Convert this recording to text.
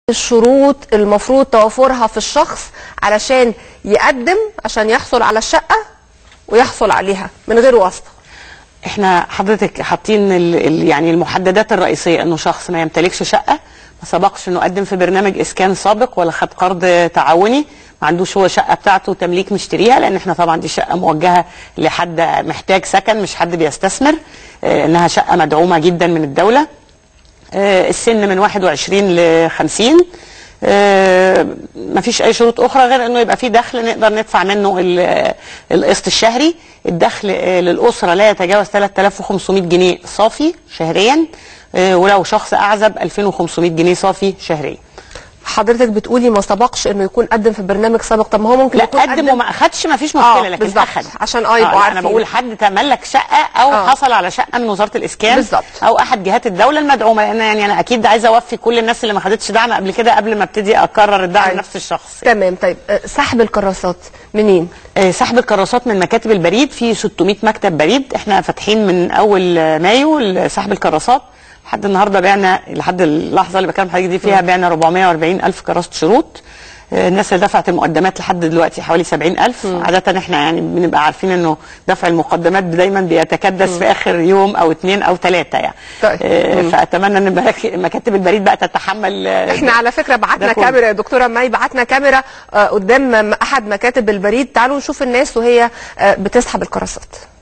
الشروط المفروض توفرها في الشخص علشان يقدم عشان يحصل على الشقة ويحصل عليها من غير واسطة احنا حضرتك حاطين ال- ال- يعني المحددات الرئيسيه انه شخص ما يمتلكش شقه ما سبقش انه قدم في برنامج اسكان سابق ولا خد قرض تعاوني ما عندوش هو شقه بتاعته تمليك مشتريها لان احنا طبعا دي شقه موجهه لحد محتاج سكن مش حد بيستثمر اه، انها شقه مدعومه جدا من الدوله آه، السن من 21 ل 50 آه، مفيش اي شروط اخرى غير انه يبقى في دخل نقدر ندفع منه ال- القسط الشهري الدخل آه، للاسره لا يتجاوز 3500 جنيه صافي شهريا آه، ولو شخص اعزب 2500 جنيه صافي شهريا حضرتك بتقولي ما سبقش انه يكون قدم في برنامج سابق طب ما هو ممكن لا يكون قدم وما اخدش ما فيش آه، مشكله لكن بالظبط. اخد عشان اه يبقوا لا، عارفين. انا بقول حد تملك شقه او آه. حصل على شقه من وزاره الاسكان بالظبط. او احد جهات الدوله المدعومه لان يعني انا اكيد عايزه اوفي كل الناس اللي ما خدتش دعم قبل كده قبل ما ابتدي اكرر الدعم أيوة. لنفس الشخص تمام طيب آه، سحب الكراسات منين؟ آه، سحب الكراسات من مكاتب البريد في 600 مكتب بريد احنا فاتحين من اول آه، مايو سحب الكراسات لحد النهارده بعنا لحد اللحظه اللي بكلم حضرتك دي فيها بعنا 440 الف كراسه شروط آه، الناس اللي دفعت المقدمات لحد دلوقتي حوالي 70 ألف عادة احنا يعني بنبقى عارفين انه دفع المقدمات دايما بيتكدس في اخر يوم او اثنين او ثلاثة يعني طيب. آه، فاتمنى ان مراك- مكاتب البريد بقى تتحمل آه، احنا على فكره بعتنا ده كله. كاميرا يا دكتوره ماي بعتنا كاميرا آه، قدام م- احد مكاتب البريد تعالوا نشوف الناس وهي آه، بتسحب الكراسات